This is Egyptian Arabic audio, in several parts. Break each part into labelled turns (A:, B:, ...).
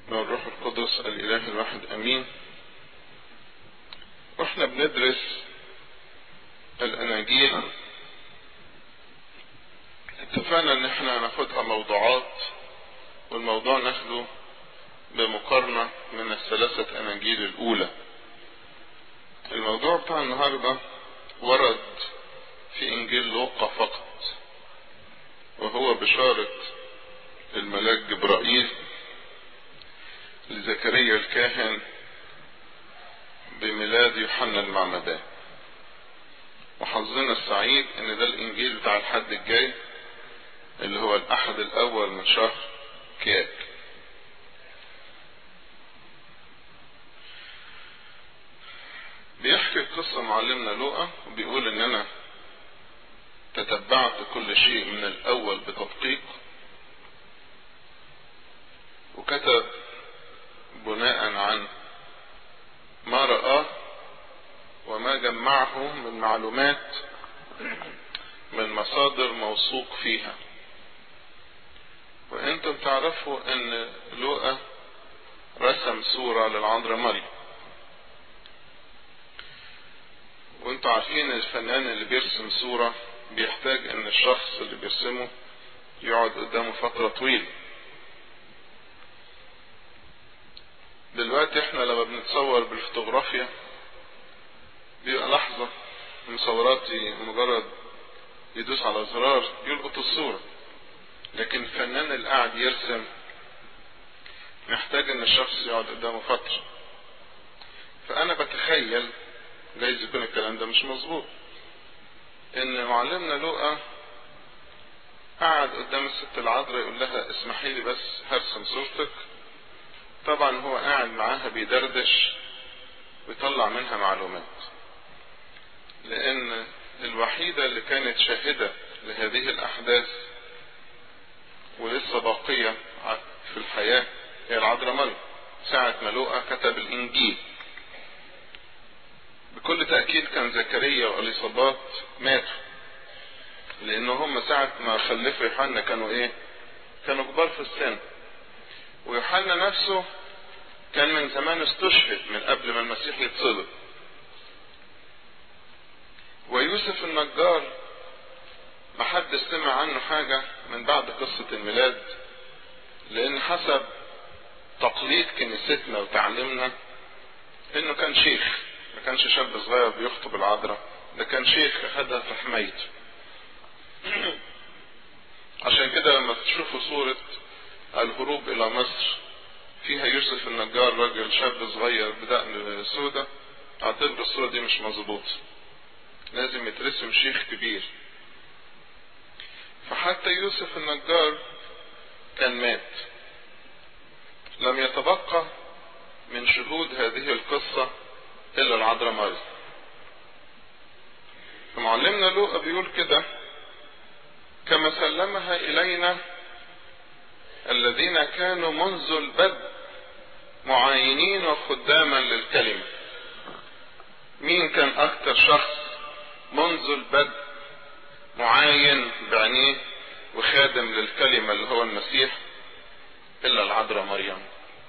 A: من الروح القدس الإله الواحد أمين واحنا بندرس الأناجيل اتفقنا ان احنا هناخدها موضوعات والموضوع ناخده بمقارنة من الثلاثة أناجيل الأولى الموضوع بتاع النهاردة ورد في إنجيل لوقا فقط وهو بشارة الملاك جبرائيل لزكريا الكاهن بميلاد يوحنا المعمدان وحظنا السعيد ان ده الانجيل بتاع الحد الجاي اللي هو الاحد الاول من شهر كياك بيحكي قصة معلمنا لوقا وبيقول ان انا تتبعت كل شيء من الاول بتدقيق وكتب بناء عن ما رآه وما جمعه من معلومات من مصادر موثوق فيها وانتم تعرفوا ان لوقا رسم صورة للعذراء مريم وانتم عارفين الفنان اللي بيرسم صورة بيحتاج ان الشخص اللي بيرسمه يقعد قدامه فترة طويلة دلوقتي احنا لما بنتصور بالفوتوغرافيا بيبقى لحظة مصوراتي مجرد يدوس على زرار يلقط الصورة لكن الفنان اللي قاعد يرسم محتاج ان الشخص يقعد قدامه فترة فانا بتخيل جايز يكون الكلام ده مش مظبوط ان معلمنا لوقا قعد قدام الست العذراء يقول لها اسمحي لي بس هرسم صورتك طبعا هو قاعد معاها بيدردش ويطلع منها معلومات لان الوحيدة اللي كانت شاهدة لهذه الاحداث ولسه باقية في الحياة هي العذراء مريم ساعة ما لوقا كتب الانجيل بكل تأكيد كان زكريا واليصابات ماتوا لان هم ساعة ما خلفوا يوحنا كانوا ايه كانوا كبار في السن ويوحنا نفسه كان من زمان استشهد من قبل ما المسيح يتصلب ويوسف النجار ما حد سمع عنه حاجة من بعد قصة الميلاد لان حسب تقليد كنيستنا وتعليمنا انه كان شيخ ما كانش شاب صغير بيخطب العذراء ده كان شيخ اخدها في حمايته عشان كده لما تشوفوا صورة الهروب الى مصر فيها يوسف النجار راجل شاب صغير بدقن سودة اعتبر الصورة دي مش مظبوطة لازم يترسم شيخ كبير فحتى يوسف النجار كان مات لم يتبقى من شهود هذه القصة الا العذراء مريم فمعلمنا لوقا بيقول كده كما سلمها الينا الذين كانوا منذ البدء معاينين وخداما للكلمة مين كان اكتر شخص منذ البدء معاين بعينيه وخادم للكلمة اللي هو المسيح الا العذراء مريم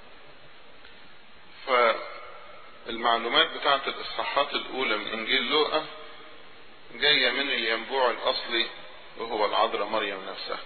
A: فالمعلومات بتاعت الاصحاحات الاولى من انجيل لوقا جاية من الينبوع الاصلي وهو العذراء مريم نفسها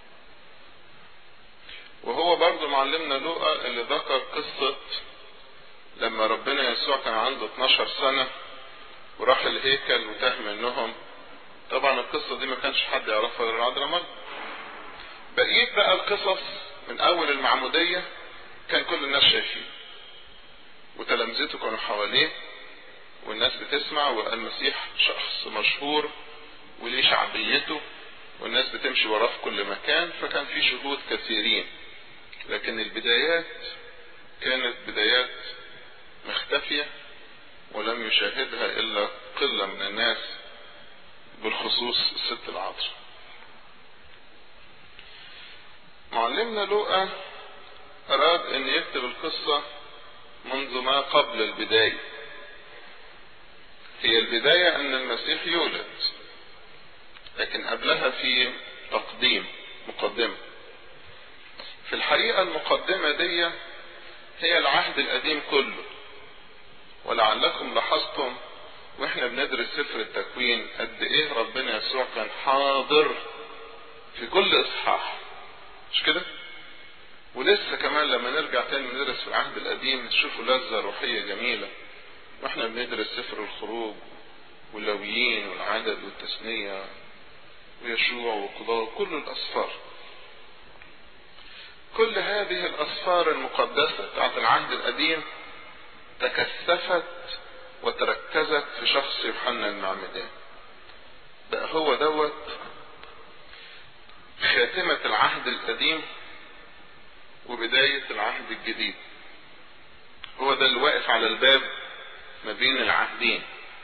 A: وهو برضو معلمنا لوقا اللي ذكر قصة لما ربنا يسوع كان عنده 12 سنة وراح الهيكل وتاه منهم طبعا القصة دي ما كانش حد يعرفها غير العذراء مريم بقيت بقى القصص من اول المعمودية كان كل الناس شايفين وتلامذته كانوا حواليه والناس بتسمع والمسيح شخص مشهور وليه شعبيته والناس بتمشي وراه في كل مكان فكان في شهود كثيرين لكن البدايات كانت بدايات مختفية ولم يشاهدها إلا قلة من الناس بالخصوص الست العذراء معلمنا لوقا أراد أن يكتب القصة منذ ما قبل البداية هي البداية أن المسيح يولد لكن قبلها في تقديم مقدمة في الحقيقة المقدمة دي هي العهد القديم كله ولعلكم لاحظتم واحنا بندرس سفر التكوين قد ايه ربنا يسوع كان حاضر في كل اصحاح مش كده ولسه كمان لما نرجع تاني ندرس في العهد القديم نشوفوا لذة روحية جميلة واحنا بندرس سفر الخروج واللويين والعدد والتثنية ويشوع وقضاء كل الأسفار كل هذه الأسفار المقدسة بتاعت العهد القديم تكثفت وتركزت في شخص يوحنا المعمدان بقى هو دوت خاتمة العهد القديم وبداية العهد الجديد هو ده اللي واقف على الباب ما بين العهدين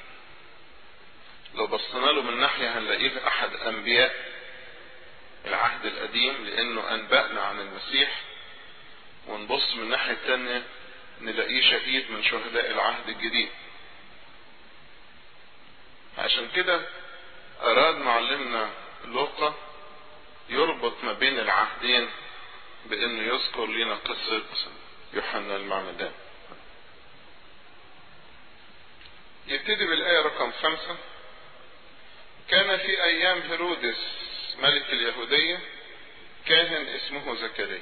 A: لو بصينا له من ناحية هنلاقيه أحد أنبياء العهد القديم لأنه أنبأنا عن المسيح ونبص من الناحية التانية نلاقيه شهيد من شهداء العهد الجديد عشان كده أراد معلمنا لوقا يربط ما بين العهدين بأنه يذكر لنا قصة يوحنا المعمدان يبتدي بالآية رقم خمسة كان في أيام هيرودس ملك اليهودية كاهن اسمه زكريا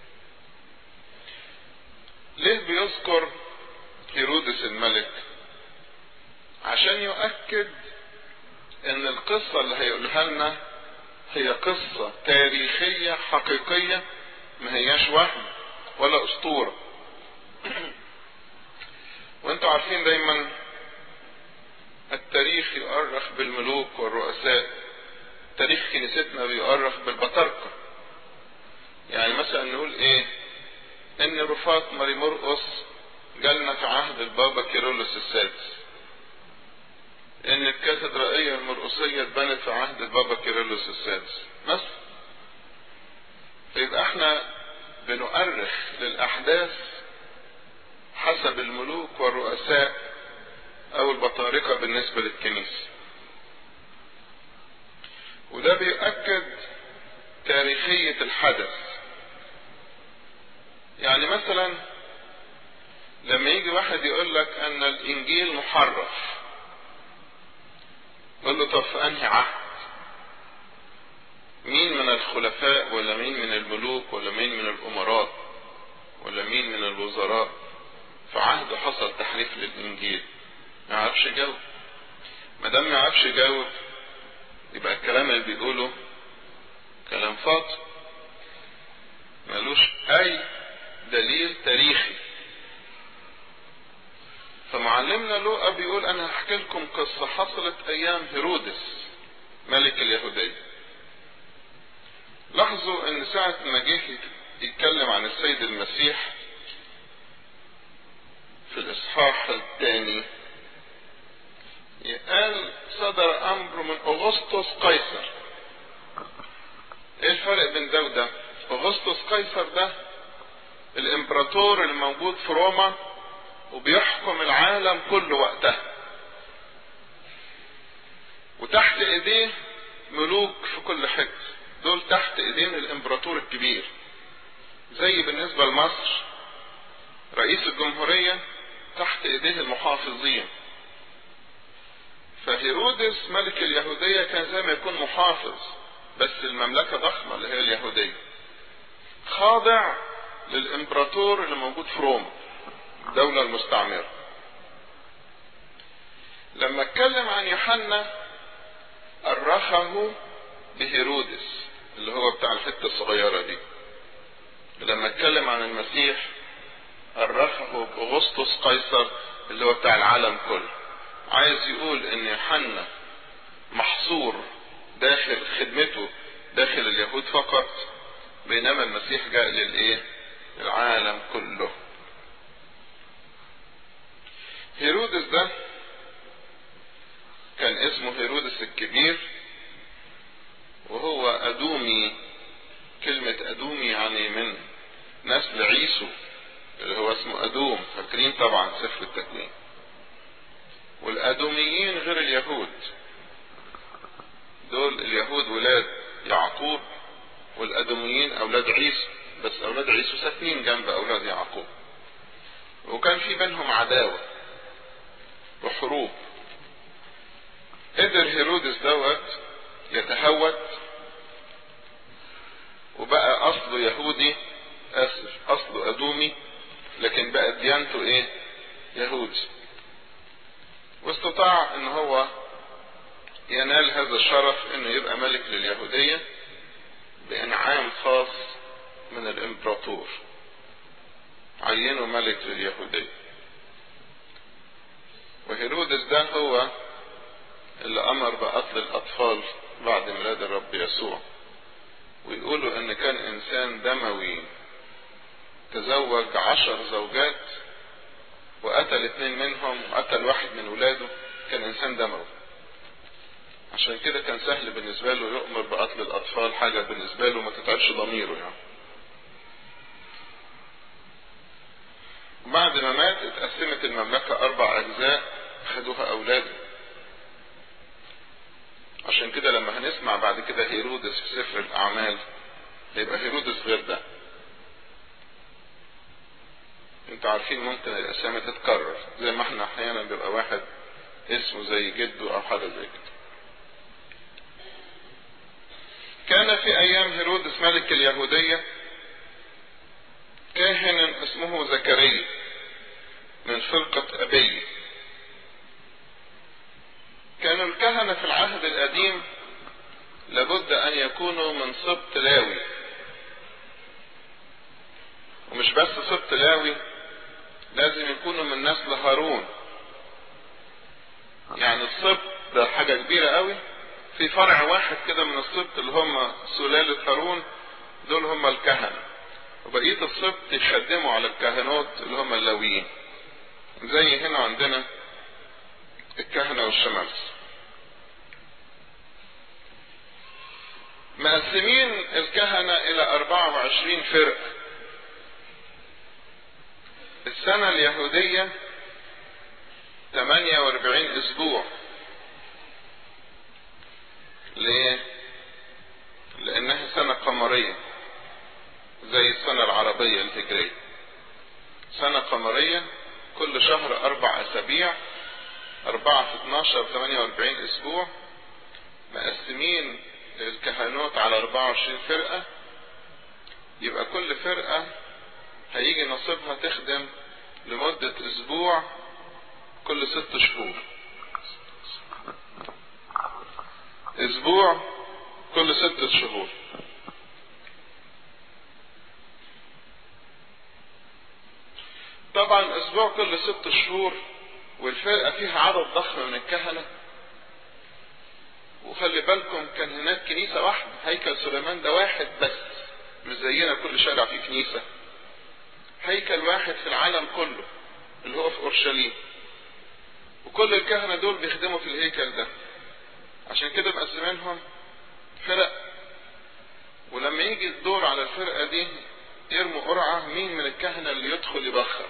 A: ليه بيذكر هيرودس الملك عشان يؤكد ان القصة اللي هيقولها لنا هي قصة تاريخية حقيقية ما هياش وهم ولا اسطورة وانتوا عارفين دايما التاريخ يؤرخ بالملوك والرؤساء تاريخ كنيستنا بيؤرخ بالبطاركة يعني مثلا نقول ايه ان رفاط ماري مرقس جالنا في عهد البابا كيرلس السادس ان الكاتدرائية المرقسية اتبنت في عهد البابا كيرلس السادس مثلا فيبقى احنا بنؤرخ للاحداث حسب الملوك والرؤساء او البطاركة بالنسبة للكنيسة وده بيؤكد تاريخية الحدث يعني مثلا لما يجي واحد يقول لك ان الانجيل محرف قول له طب في انهي عهد مين من الخلفاء ولا مين من الملوك ولا مين من الامراء ولا مين من الوزراء في عهد حصل تحريف للانجيل ما يعرفش يجاوب ما دام ما يعرفش يجاوب يبقى الكلام اللي بيقوله كلام فاضي ملوش اي دليل تاريخي فمعلمنا لوقا بيقول انا هحكي لكم قصة حصلت ايام هيرودس ملك اليهودية لاحظوا ان ساعة ما جه يتكلم عن السيد المسيح في الاصحاح الثاني قال صدر امر من اغسطس قيصر ايه الفرق بين ده وده اغسطس قيصر ده الامبراطور الموجود في روما وبيحكم العالم كله وقتها وتحت ايديه ملوك في كل حته دول تحت ايدين الامبراطور الكبير زي بالنسبة لمصر رئيس الجمهورية تحت ايديه المحافظين فهيرودس ملك اليهودية كان زي ما يكون محافظ بس المملكة ضخمة اللي هي اليهودية خاضع للامبراطور اللي موجود في روما الدولة المستعمرة لما اتكلم عن يوحنا أرخه بهيرودس اللي هو بتاع الحتة الصغيرة دي لما اتكلم عن المسيح أرخه بأغسطس قيصر اللي هو بتاع العالم كله عايز يقول ان يوحنا محصور داخل خدمته داخل اليهود فقط بينما المسيح جاء للايه العالم كله هيرودس ده كان اسمه هيرودس الكبير وهو أدومي كلمة أدومي يعني من نسل عيسو اللي هو اسمه أدوم فاكرين طبعا سفر التكوين والأدوميين غير اليهود دول اليهود ولاد يعقوب والأدوميين أولاد عيسو بس أولاد عيسو ساكنين جنب أولاد يعقوب وكان في بينهم عداوة وحروب قدر هيرودس دوت يتهود وبقى اصله يهودي اسف اصله ادومي لكن بقى ديانته ايه يهودي واستطاع ان هو ينال هذا الشرف انه يبقى ملك لليهودية بانعام خاص من الامبراطور عينه ملك لليهودية وهيرودس ده هو اللي امر بقتل الاطفال بعد ميلاد الرب يسوع ويقولوا ان كان انسان دموي تزوج عشر زوجات وقتل اتنين منهم وقتل واحد من ولاده كان انسان دموي عشان كده كان سهل بالنسبة له يؤمر بقتل الاطفال حاجة بالنسبة له ما تتعبش ضميره يعني بعد ما مات اتقسمت المملكة اربع اجزاء خدوها اولاده عشان كده لما هنسمع بعد كده هيرودس في سفر الاعمال هيبقى هيرودس غير ده انتوا عارفين ممكن الاسامي تتكرر زي ما احنا احيانا بيبقى واحد اسمه زي جده او حاجه زي كده كان في ايام هيرودس ملك اليهودية كاهن اسمه زكريا من فرقة ابي كانوا الكهنة في العهد القديم لابد ان يكونوا من سبط لاوي ومش بس سبط لاوي لازم يكونوا من نسل هارون يعني السبط ده حاجة كبيرة قوي في فرع واحد كده من السبط اللي هم سلالة هارون دول هم الكهنة وبقية السبط يخدموا على الكهنوت اللي هم اللاويين زي هنا عندنا الكهنة والشمامسة مقسمين الكهنة إلى 24 فرقة السنة اليهودية 48 أسبوع ليه؟ لأنها سنة قمرية زي السنة العربية الهجرية سنة قمرية كل شهر أربع أسابيع أربعة في 12 48 أسبوع مقسمين الكهنوت على 24 فرقة يبقى كل فرقة هيجي نصيبها تخدم لمدة أسبوع كل ست شهور أسبوع كل ست شهور طبعا أسبوع كل ست شهور والفرقة فيها عدد ضخم من الكهنة وخلي بالكم كان هناك كنيسة واحدة هيكل سليمان ده واحد بس مش زينا كل شارع فيه كنيسة هيكل واحد في العالم كله اللي هو في اورشليم وكل الكهنة دول بيخدموا في الهيكل ده عشان كده مقسمينهم فرق ولما يجي الدور على الفرقة دي يرموا قرعة مين من الكهنة اللي يدخل يبخر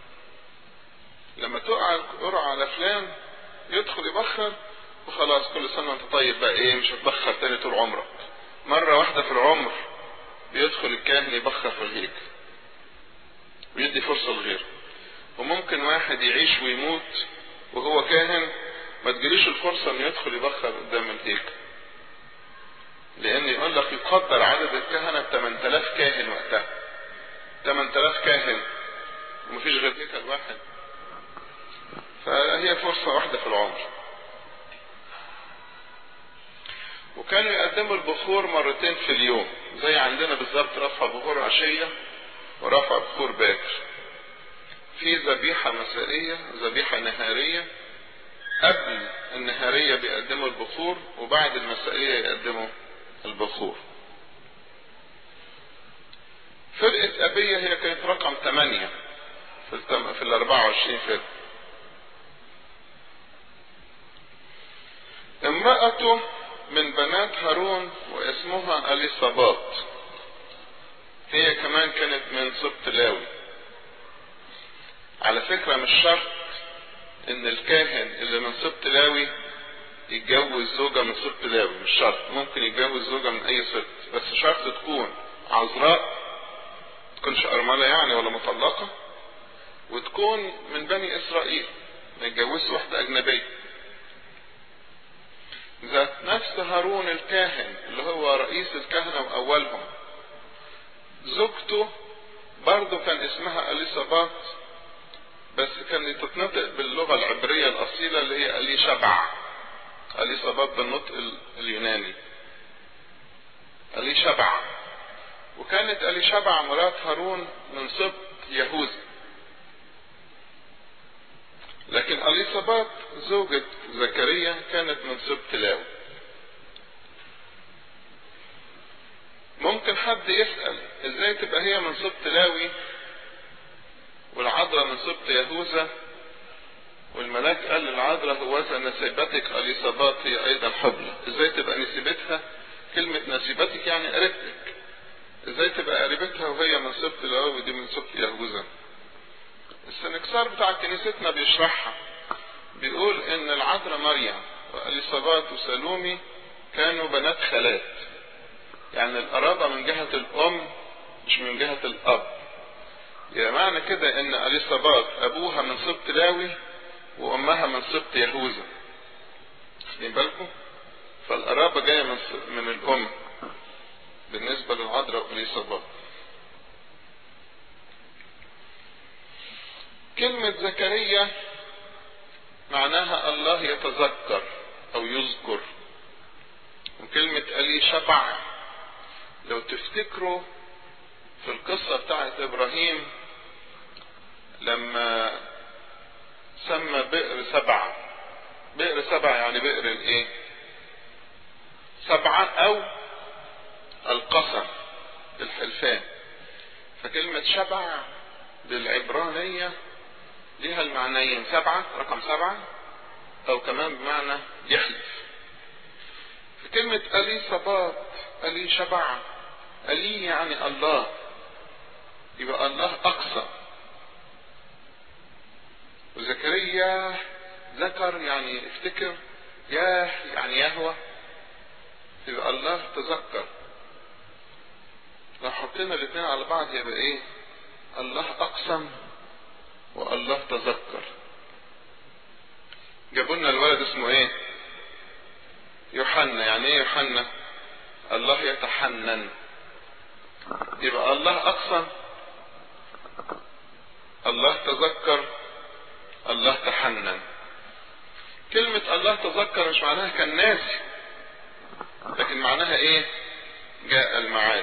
A: لما تقع القرعة على فلان يدخل يبخر وخلاص كل سنة وانت طيب بقى ايه مش هتبخر تاني طول عمرك مرة واحدة في العمر بيدخل الكاهن يبخر في الهيكل ويدي فرصة لغيره وممكن واحد يعيش ويموت وهو كاهن ما تجيليش الفرصة انه يدخل يبخر قدام الهيكل لان يقول لك يقدر عدد الكهنة ب 8000 كاهن وقتها 8000 كاهن ومفيش غير هيكل واحد فهي فرصة واحدة في العمر وكانوا يقدموا البخور مرتين في اليوم زي عندنا بالظبط رفع بخور عشية ورفع بخور باكر في ذبيحة مسائية ذبيحة نهارية قبل النهارية بيقدموا البخور وبعد المسائية يقدموا البخور فرقة أبية هي كانت رقم 8 في التم... في ال 24 فرقة امرأته من بنات هارون واسمها اليصابات هي كمان كانت من سبط لاوي على فكرة مش شرط ان الكاهن اللي من سبط لاوي يتجوز زوجة من سبط لاوي مش شرط ممكن يتجوز زوجة من اي سبط بس شرط تكون عذراء تكونش ارملة يعني ولا مطلقة وتكون من بني اسرائيل ما يتجوزش واحدة اجنبية ذات نفس هارون الكاهن اللي هو رئيس الكهنة واولهم زوجته برضه كان اسمها اليصابات بس كانت تتنطق باللغة العبرية الأصيلة اللي هي ألي شبع ألي صباب بالنطق اليوناني ألي شبع وكانت ألي شبع مرات هارون من سبط يهوذا لكن أليصابات زوجة زكريا كانت من سبط لاوي ممكن حد يسأل ازاي تبقى هي من سبط لاوي والعذراء من سبط يهوذا والملاك قال للعذراء هوذا نسيبتك اليصابات هي ايضا حبلى ازاي تبقى نسيبتها كلمة نسيبتك يعني قريبتك ازاي تبقى قريبتها وهي من سبط لاوي ودي من سبط يهوذا السنكسار بتاع كنيستنا بيشرحها بيقول ان العذراء مريم واليصابات وسالومي كانوا بنات خالات يعني القرابة من جهة الام مش من جهة الاب يعني معنى كده ان اليصابات ابوها من سبط لاوي وامها من سبط يهوذا واخدين بالكم فالقرابة جاية من من الام بالنسبة للعذراء واليصابات كلمة زكريا معناها الله يتذكر او يذكر وكلمة ألي شبع لو تفتكروا في القصة بتاعت ابراهيم لما سمى بئر سبعة بئر سبعة يعني بئر الايه سبعة او القسم الحلفان فكلمة شبع بالعبرانية ليها المعنيين سبعة رقم سبعة او كمان بمعنى يحلف في كلمة ألي صبات ألي شبع ألي يعني الله يبقى الله أقصى وزكريا ذكر يعني افتكر ياه يعني يهوى يبقى الله تذكر لو حطينا الاثنين على بعض يبقى ايه الله اقسم والله تذكر جابوا لنا الولد اسمه ايه يوحنا يعني ايه يوحنا الله يتحنن يبقى الله اقسم الله تذكر الله تحنن كلمة الله تذكر مش معناها كان ناسي لكن معناها ايه جاء الميعاد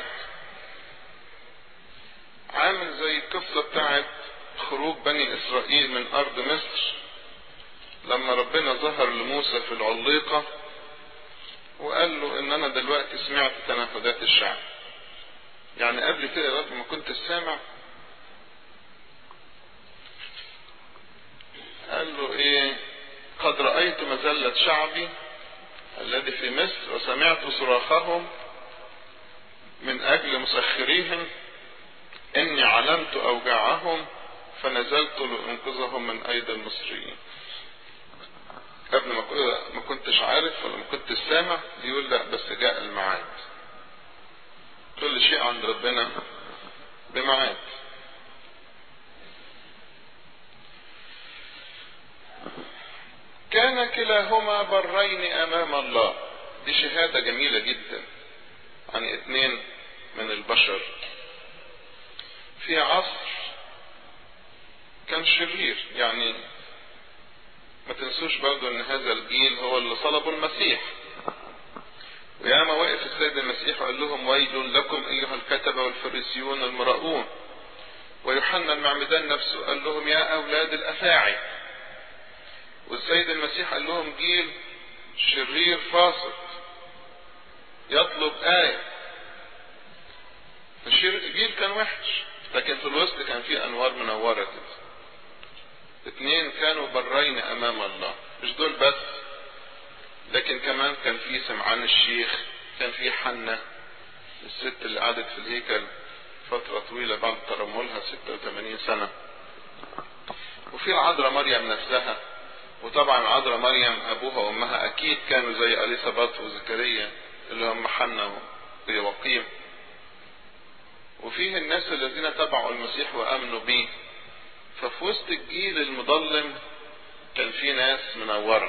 A: عامل زي القصة بتاعت خروج بني اسرائيل من ارض مصر لما ربنا ظهر لموسى في العليقة وقال له ان انا دلوقتي سمعت تنافذات الشعب يعني قبل كده لغايه ما كنت سامع قال له ايه قد رأيت مزلة شعبي الذي في مصر وسمعت صراخهم من اجل مسخريهم اني علمت اوجاعهم فنزلت لانقذهم من ايدي المصريين قبل ما ما كنتش عارف ولا ما كنتش سامع يقول لا بس جاء الميعاد كل شيء عند ربنا بميعاد كان كلاهما برين امام الله دي شهادة جميلة جدا عن اثنين من البشر في عصر كان شرير يعني ما تنسوش برضو ان هذا الجيل هو اللي صلبوا المسيح وياما وقف السيد المسيح وقال لهم ويل لكم ايها الكتبه والفريسيون المراؤون ويوحنا المعمدان نفسه قال لهم يا اولاد الافاعي والسيد المسيح قال لهم جيل شرير فاسد يطلب آية الجيل كان وحش لكن في الوسط كان فيه انوار منورة كده اتنين كانوا برين امام الله مش دول بس لكن كمان كان في سمعان الشيخ كان في حنة الست اللي قعدت في الهيكل فترة طويلة بعد ترملها 86 سنة وفي العذراء مريم نفسها وطبعا العذراء مريم ابوها وامها اكيد كانوا زي اليصابات وزكريا اللي هم حنة ويوقيم وفيه الناس الذين تبعوا المسيح وامنوا به ففي وسط الجيل المظلم كان في ناس منورة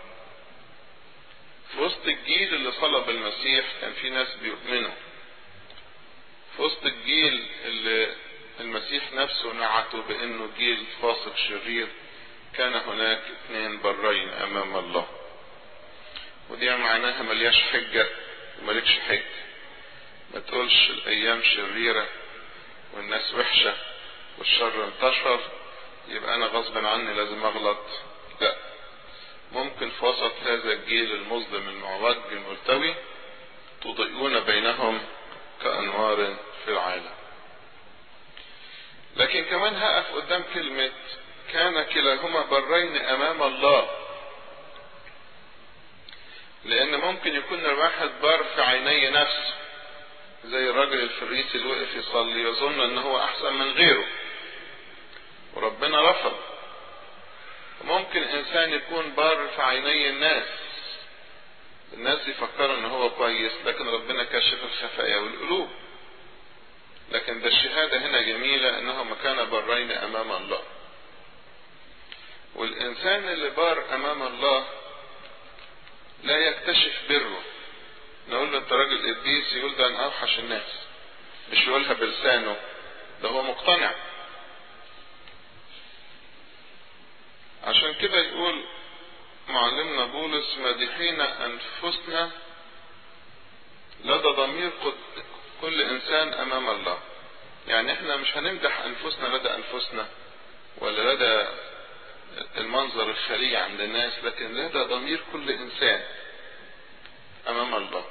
A: في وسط الجيل اللي صلب المسيح كان في ناس بيؤمنوا في وسط الجيل اللي المسيح نفسه نعته بانه جيل فاسق شرير كان هناك اثنين برين امام الله ودي معناها ملياش حجة وملكش حجة ما تقولش الايام شريرة والناس وحشة والشر انتشر يبقى انا غصبا عني لازم اغلط لا ممكن في وسط هذا الجيل المظلم المعوج الملتوي تضيئون بينهم كأنوار في العالم لكن كمان هقف قدام كلمة كان كلاهما برين أمام الله لأن ممكن يكون الواحد بار في عيني نفسه زي الراجل الفريسي اللي وقف يصلي يظن ان هو احسن من غيره وربنا رفض ممكن انسان يكون بار في عيني الناس الناس يفكروا ان هو كويس لكن ربنا كشف الخفايا والقلوب لكن ده الشهادة هنا جميلة انهم كان برين امام الله والانسان اللي بار امام الله لا يكتشف بره نقول له انت راجل قديس يقول ده انا اوحش الناس مش يقولها بلسانه ده هو مقتنع عشان كده يقول معلمنا بولس مادحين انفسنا لدى ضمير كل انسان امام الله يعني احنا مش هنمدح انفسنا لدى انفسنا ولا لدى المنظر الخليع عند الناس لكن لدى ضمير كل انسان امام الله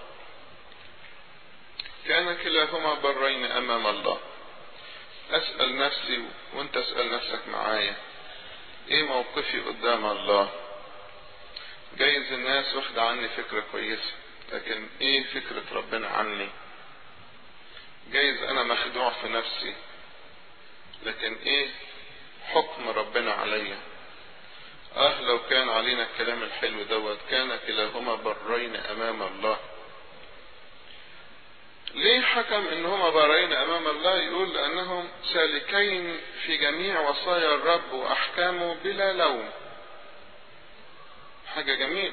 A: كان كلاهما برين امام الله اسال نفسي وانت اسال نفسك معايا ايه موقفي قدام الله جايز الناس واخدة عني فكرة كويسة لكن ايه فكرة ربنا عني جايز انا مخدوع في نفسي لكن ايه حكم ربنا عليا اه لو كان علينا الكلام الحلو دوت كان كلاهما برين امام الله ليه حكم ان هما برين امام الله يقول لانهم سالكين في جميع وصايا الرب واحكامه بلا لوم حاجة جميلة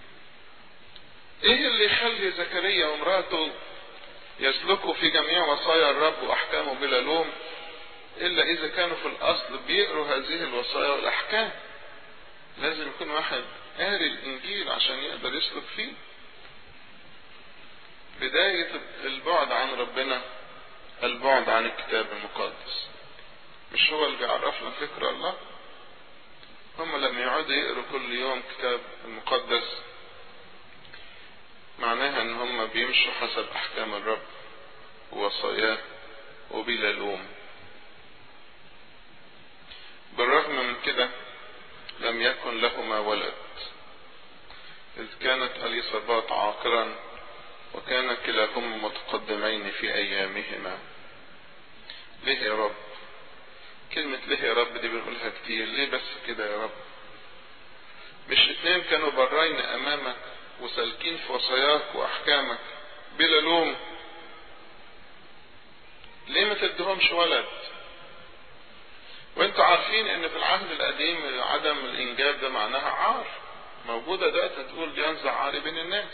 A: ايه اللي يخلي زكريا ومراته يسلكوا في جميع وصايا الرب واحكامه بلا لوم الا اذا كانوا في الاصل بيقروا هذه الوصايا والاحكام لازم يكون واحد قاري الانجيل عشان يقدر يسلك فيه بداية البعد عن ربنا البعد عن الكتاب المقدس مش هو اللي بيعرفنا فكر الله هم لما يقعدوا يقروا كل يوم كتاب المقدس معناها ان هم بيمشوا حسب احكام الرب ووصاياه وبلا لوم بالرغم من كده لم يكن لهما ولد إذ كانت أليصابات عاقرا وكان كلاهما متقدمين في أيامهما ليه يا رب كلمة ليه يا رب دي بنقولها كتير ليه بس كده يا رب مش اتنين كانوا برين أمامك وسالكين في وصاياك وأحكامك بلا لوم ليه ما تدهمش ولد وانتوا عارفين ان في العهد القديم عدم الانجاب ده معناها عار موجودة ده تقول بينزع عار بين الناس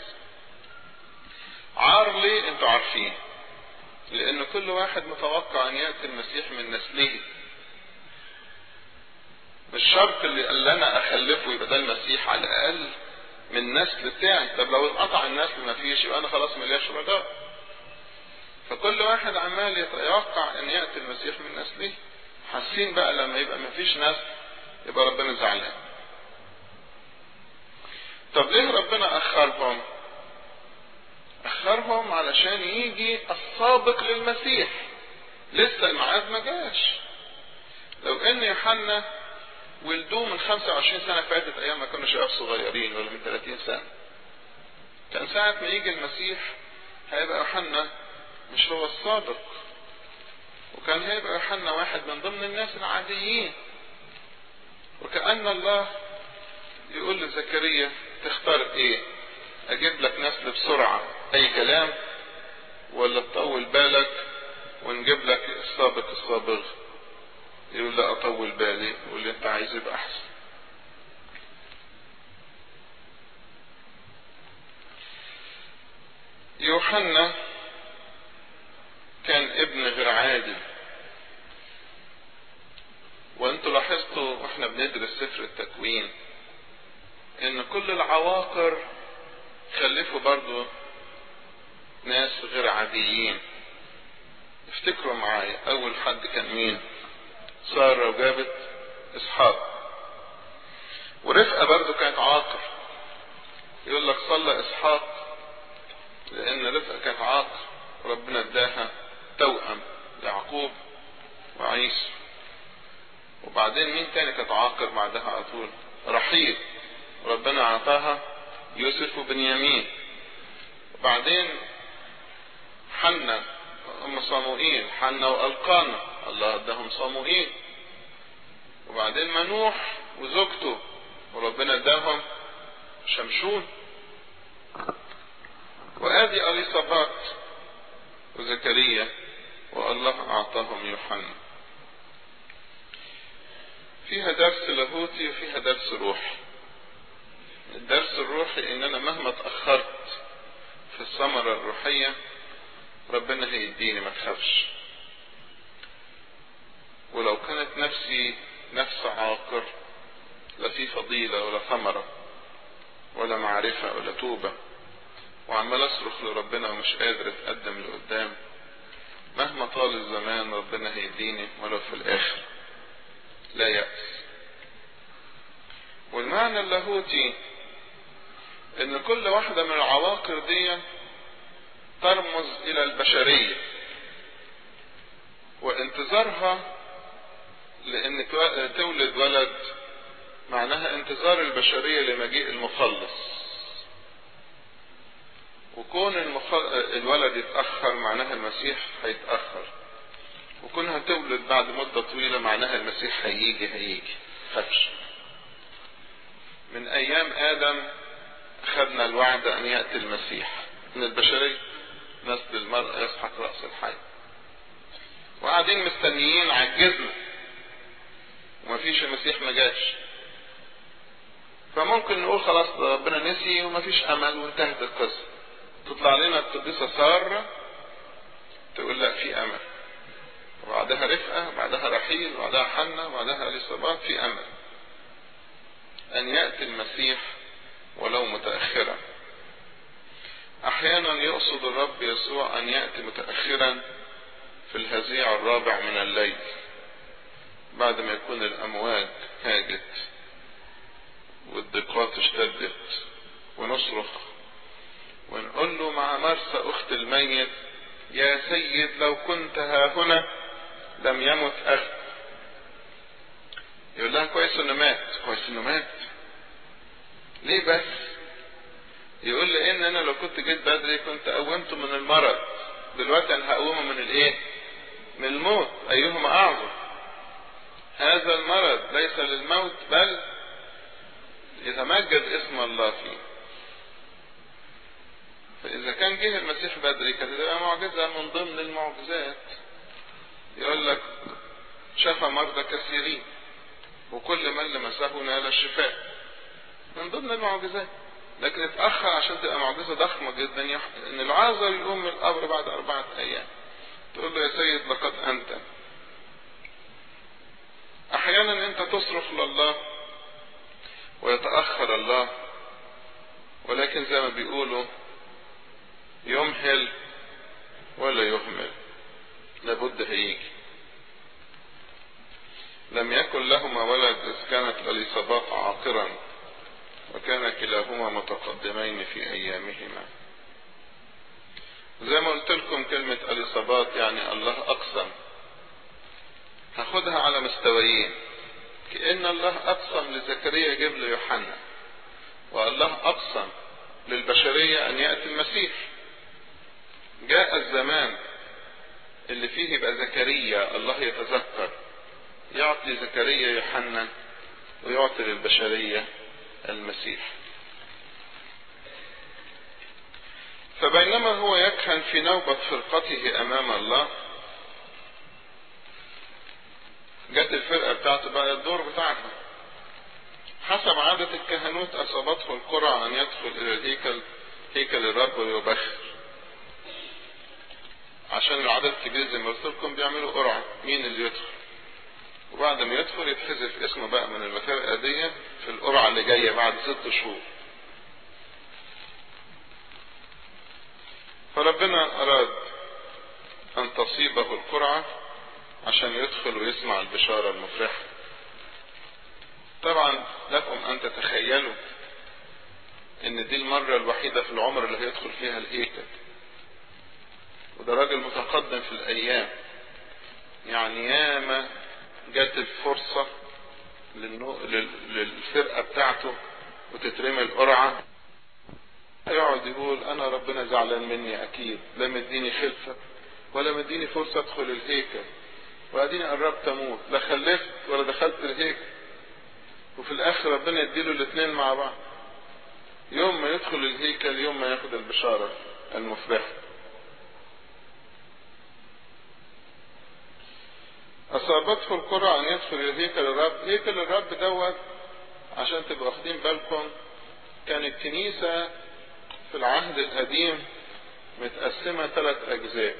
A: عار ليه انتوا عارفين لان كل واحد متوقع ان يأتي المسيح من نسله مش شرط اللي اللي انا اخلفه يبقى ده المسيح على الاقل من النسل بتاعي طب لو انقطع النسل ما فيش يبقى انا خلاص ملياش رجاء فكل واحد عمال يتوقع ان يأتي المسيح من نسله حاسين بقى لما يبقى مفيش نسل يبقى ربنا زعلان طب ليه ربنا اخرهم اخرهم علشان يجي السابق للمسيح لسه الميعاد ما جاش لو ان يوحنا ولدوه من 25 سنه فاتت ايام ما كانوا شباب صغيرين ولا من 30 سنه كان ساعة ما يجي المسيح هيبقى يوحنا مش هو السابق وكان هيبقى يوحنا واحد من ضمن الناس العاديين وكأن الله يقول لزكريا تختار ايه اجيب لك نسل بسرعة اي كلام ولا تطول بالك ونجيب لك السابق الصابغ يقول لا اطول بالي يقول لي انت عايز يبقى احسن يوحنا كان ابن غير عادل وانتوا لاحظتوا واحنا بندرس سفر التكوين ان كل العواقر خلفوا برضو ناس غير عاديين افتكروا معايا اول حد كان مين سارة وجابت اسحاق ورفقة برضو كانت عاقر يقول لك صلى اسحاق لان رفقة كانت عاقر وربنا اداها توأم يعقوب وعيسى وبعدين مين تاني كانت عاقر بعدها على طول رحيل ربنا اعطاها يوسف وبنيامين وبعدين حنة ام صموئيل حنة والقانا الله اداهم صموئيل وبعدين منوح وزوجته وربنا اداهم شمشون وادي اليصابات وزكريا والله اعطاهم يوحنا فيها درس لاهوتي وفيها درس روحي الدرس الروحي ان انا مهما اتاخرت في الثمره الروحيه ربنا هيديني ما تخافش ولو كانت نفسي نفس عاقر لا في فضيلة ولا ثمرة ولا معرفة ولا توبة وعمال اصرخ لربنا ومش قادر اتقدم لقدام مهما طال الزمان ربنا هيديني ولو في الاخر لا يأس والمعنى اللاهوتي ان كل واحدة من العواقر دي ترمز الى البشرية وانتظارها لان تولد ولد معناها انتظار البشرية لمجيء المخلص وكون المخل... الولد يتأخر معناها المسيح هيتأخر وكونها تولد بعد مدة طويلة معناها المسيح هيجي هيجي خفش من ايام ادم اخذنا الوعد ان يأتي المسيح من البشرية نسل المرء يسحق رأس الحي وقاعدين مستنيين عجزنا ومفيش المسيح ما جاش فممكن نقول خلاص ربنا نسي ومفيش امل وانتهت القصه تطلع لنا القديسه ساره تقول لا في امل وبعدها رفقه وبعدها رحيل وبعدها حنه وبعدها اليصابات في امل ان ياتي المسيح ولو متاخرا احيانا يقصد الرب يسوع ان ياتي متاخرا في الهزيع الرابع من الليل بعد ما يكون الامواج هاجت والضيقات اشتدت ونصرخ ونقول له مع مرسى اخت الميت يا سيد لو كنت ها هنا لم يمت اخي يقول لها كويس انه مات كويس انه مات ليه بس يقول لي ان انا لو كنت جيت بدري كنت قومته من المرض دلوقتي انا هقومه من الايه من الموت ايهما اعظم هذا المرض ليس للموت بل يتمجد اسم الله فيه فإذا كان جه المسيح بدري كانت تبقى معجزة من ضمن المعجزات يقول لك شفى مرضى كثيرين وكل من لمسه نال الشفاء من ضمن المعجزات لكن اتأخر عشان تبقى معجزة ضخمة جدا ان العازر يقوم من القبر بعد أربعة أيام تقول له يا سيد لقد أنت أحيانا أنت تصرخ لله ويتأخر الله ولكن زي ما بيقولوا يمهل ولا يهمل لابد هيجي لم يكن لهما ولد إذ كانت اليصابات عاقرا وكان كلاهما متقدمين في أيامهما زي ما قلت لكم كلمة اليصابات يعني الله أقسم هاخدها على مستويين كأن الله أقسم لزكريا يجيب له يوحنا والله أقسم للبشرية أن يأتي المسيح جاء الزمان اللي فيه يبقى زكريا الله يتذكر يعطي زكريا يوحنا ويعطي للبشرية المسيح فبينما هو يكهن في نوبة فرقته أمام الله جت الفرقة بتاعته بقى الدور بتاعها حسب عادة الكهنوت أصابته القرعة أن يدخل إلى الهيكل هيكل الرب ويبخر عشان العدد كبير زي ما قلت لكم بيعملوا قرعة مين اللي يدخل وبعد ما يدخل يتحذف اسمه بقى من الفرقة دي في القرعة اللي جاية بعد ست شهور فربنا أراد أن تصيبه القرعة عشان يدخل ويسمع البشارة المفرحة طبعا لكم أن تتخيلوا إن دي المرة الوحيدة في العمر اللي هيدخل فيها الهيكل وده راجل متقدم في الأيام يعني ياما جت الفرصة للنو... لل... للفرقة بتاعته وتترمي القرعة يقعد يقول أنا ربنا زعلان مني أكيد لا مديني خلفة ولا مديني فرصة أدخل الهيكل وأديني قربت أموت لا خلفت ولا دخلت الهيكل وفي الآخر ربنا يديله الاثنين مع بعض يوم ما يدخل الهيكل يوم ما ياخد البشارة المفرحة أصابته القرى أن يدخل إلى هيكل الرب هيكل الرب دوت عشان تبقوا واخدين بالكم كان الكنيسة في العهد القديم متقسمة ثلاث أجزاء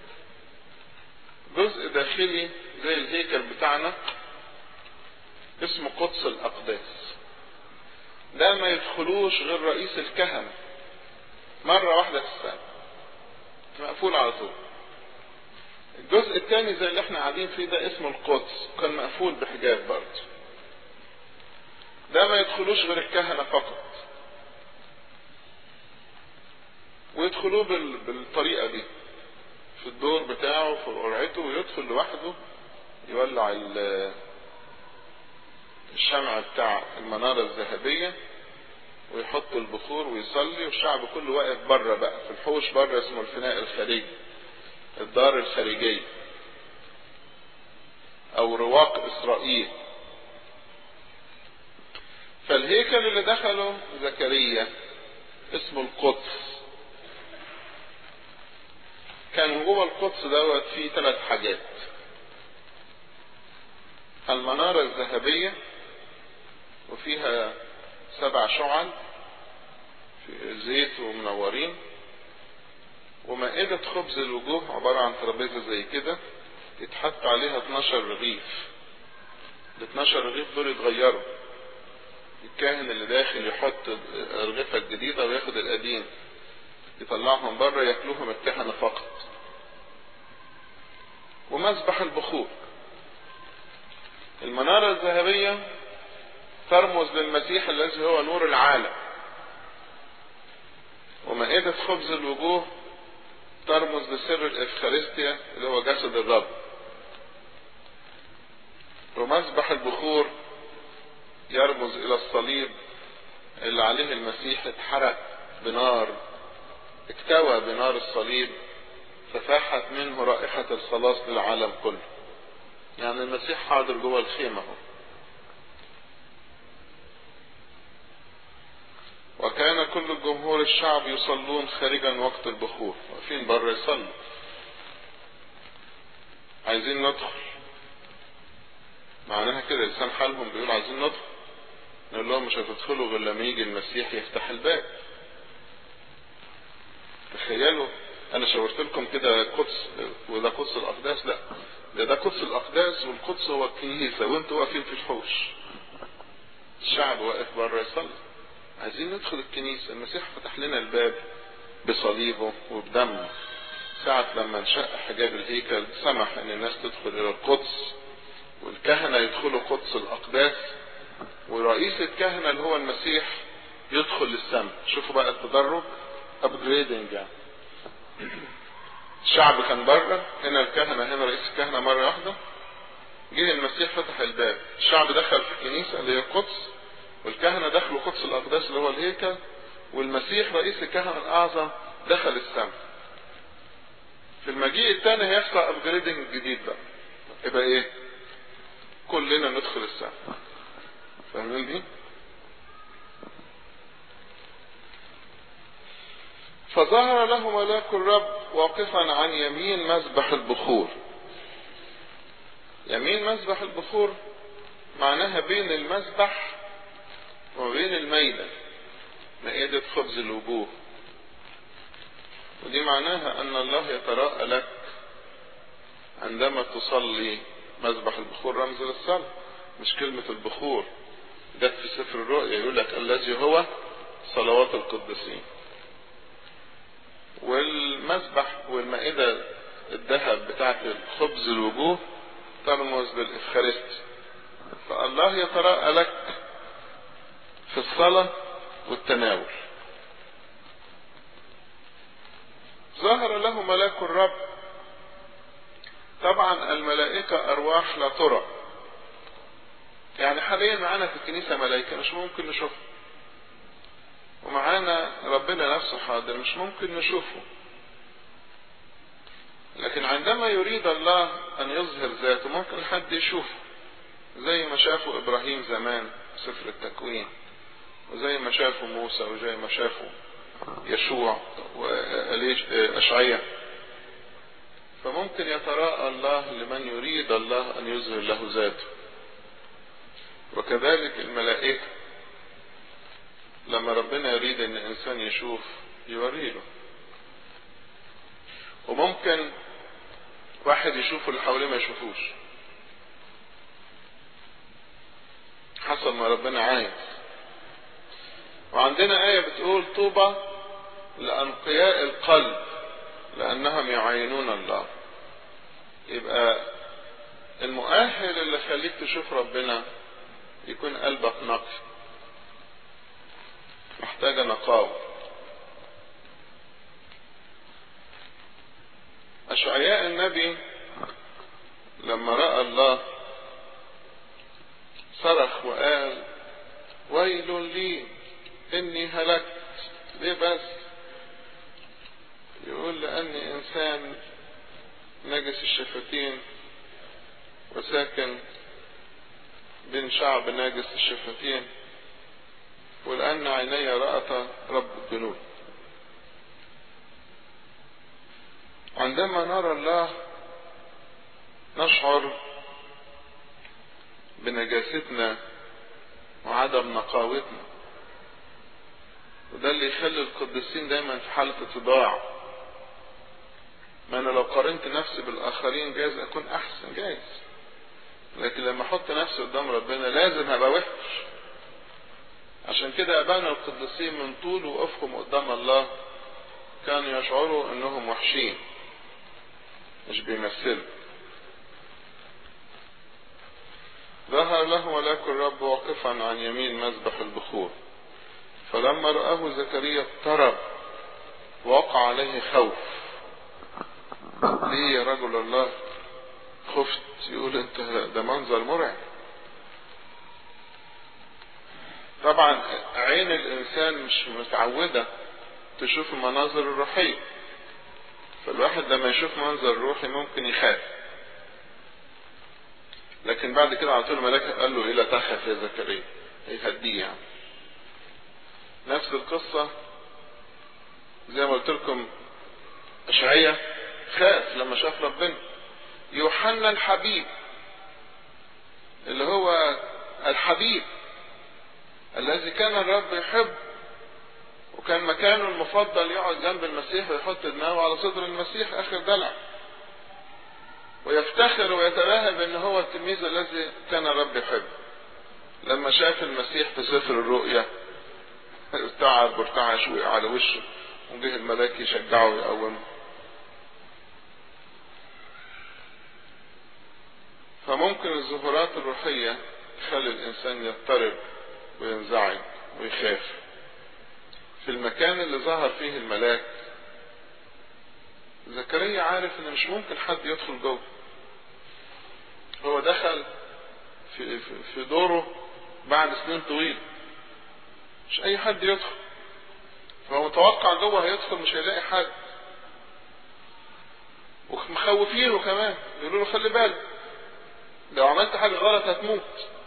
A: جزء داخلي زي الهيكل بتاعنا اسمه قدس الأقداس ده ما يدخلوش غير رئيس الكهنة مرة واحدة في السنة مقفول على طول الجزء الثاني زي اللي احنا قاعدين فيه ده اسمه القدس كان مقفول بحجاب برضه ده ما يدخلوش غير الكهنة فقط ويدخلوه بال... بالطريقة دي في الدور بتاعه في قرعته ويدخل لوحده يولع ال... الشمع بتاع المنارة الذهبية ويحط البخور ويصلي والشعب كله واقف بره بقى في الحوش بره اسمه الفناء الخارجي الدار الخارجية او رواق اسرائيل فالهيكل اللي دخله زكريا اسمه القدس كان جوه القدس دوت فيه ثلاث حاجات المنارة الذهبية وفيها سبع شعل في زيت ومنورين ومائدة خبز الوجوه عبارة عن ترابيزة زي كده يتحط عليها 12 رغيف ال 12 رغيف دول يتغيروا الكاهن اللي داخل يحط الرغيفة الجديدة وياخد القديم يطلعهم بره ياكلوهم الكهنة فقط ومسبح البخور المنارة الذهبية ترمز للمسيح الذي هو نور العالم ومائدة خبز الوجوه ترمز لسر الإفخارستيا اللي هو جسد الرب ومسبح البخور يرمز إلى الصليب اللي عليه المسيح اتحرق بنار اكتوى بنار الصليب ففاحت منه رائحة الخلاص للعالم كله يعني المسيح حاضر جوه الخيمة اهو وكان كل جمهور الشعب يصلون خارجا وقت البخور واقفين بره يصلوا عايزين ندخل معناها كده لسان حالهم بيقول عايزين ندخل نقول لهم مش هتدخلوا غير لما يجي المسيح يفتح الباب تخيلوا انا شاورت لكم كده قدس وده قدس الاقداس لا ده ده قدس الاقداس والقدس هو الكنيسه وانتوا واقفين في الحوش الشعب واقف بره يصلي عايزين ندخل الكنيسه المسيح فتح لنا الباب بصليبه وبدمه ساعة لما انشق حجاب الهيكل سمح ان الناس تدخل الى القدس والكهنة يدخلوا قدس الاقداس ورئيس الكهنة اللي هو المسيح يدخل للسماء شوفوا بقى التدرج ابجريدنج يعني الشعب كان بره هنا الكهنة هنا رئيس الكهنة مرة واحدة جه المسيح فتح الباب الشعب دخل في الكنيسة اللي هي القدس والكهنة دخلوا قدس الأقداس اللي هو الهيكل والمسيح رئيس الكهنة الأعظم دخل السماء في المجيء الثاني هيحصل ابجريدنج جديد بقى يبقى ايه كلنا ندخل السماء فاهمين دي فظهر له ملاك الرب واقفا عن يمين مذبح البخور يمين مذبح البخور معناها بين المذبح وبين الميدة مائدة خبز الوجوه ودي معناها أن الله يتراءى لك عندما تصلي مذبح البخور رمز للصلاة مش كلمة البخور ده في سفر الرؤيا يقول لك الذي هو صلوات القديسين والمذبح والمائدة الذهب بتاعت الخبز الوجوه ترمز للإفخارست فالله يتراءى لك في الصلاة والتناول ظهر له ملاك الرب طبعا الملائكة أرواح لا ترى يعني حاليا معانا في الكنيسة ملائكة مش ممكن نشوفها ومعانا ربنا نفسه حاضر مش ممكن نشوفه لكن عندما يريد الله أن يظهر ذاته ممكن حد يشوفه زي ما شافوا إبراهيم زمان سفر التكوين وزي ما شافوا موسى وزي ما شافوا يشوع وأشعية فممكن يتراءى الله لمن يريد الله أن يظهر له ذاته وكذلك الملائكة لما ربنا يريد ان انسان يشوف يوريله وممكن واحد يشوف اللي حواليه ما يشوفوش حسب ما ربنا عايز وعندنا آية بتقول طوبى لأنقياء القلب لأنهم يعينون الله يبقى المؤهل اللي خليك تشوف ربنا يكون قلبك نقي محتاجة نقاوة أشعياء النبي لما رأى الله صرخ وقال ويل لي إني هلكت ليه بس يقول لأني إنسان نجس الشفتين وساكن بين شعب ناجس الشفتين ولأن عيني رأت رب الجنود عندما نرى الله نشعر بنجاستنا وعدم نقاوتنا وده اللي يخلي القديسين دايما في حالة اتضاع ما انا لو قارنت نفسي بالاخرين جايز اكون احسن جايز لكن لما احط نفسي قدام ربنا لازم هبقى وحش عشان كده ابانا القديسين من طول وقوفهم قدام الله كانوا يشعروا انهم وحشين مش بيمثلوا ظهر له ملاك الرب واقفا عن يمين مذبح البخور فلما رآه زكريا اضطرب ووقع عليه خوف ليه يا رجل الله خفت يقول انت ده منظر مرعب طبعا عين الانسان مش متعودة تشوف المناظر الروحية فالواحد لما يشوف منظر روحي ممكن يخاف لكن بعد كده على طول الملاك قال له ايه لا تخف يا زكريا يهديه يعني نفس القصة زي ما قلت لكم اشعية خاف لما شاف ربنا يوحنا الحبيب اللي هو الحبيب الذي كان الرب يحب وكان مكانه المفضل يقعد جنب المسيح ويحط دماغه على صدر المسيح اخر دلع ويفتخر ويتباهى بان هو التلميذ الذي كان الرب يحبه لما شاف المسيح في سفر الرؤيا ارتعب وارتعش وقع على وشه وجه الملاك يشجعه ويقومه فممكن الظهورات الروحية تخلي الإنسان يضطرب وينزعج ويخاف في المكان اللي ظهر فيه الملاك زكريا عارف ان مش ممكن حد يدخل جوه هو دخل في, في دوره بعد سنين طويلة مش اي حد يدخل فهو متوقع جوه هيدخل مش هيلاقي حد ومخوفينه كمان يقولوا له خلي بالك لو عملت حاجة غلط هتموت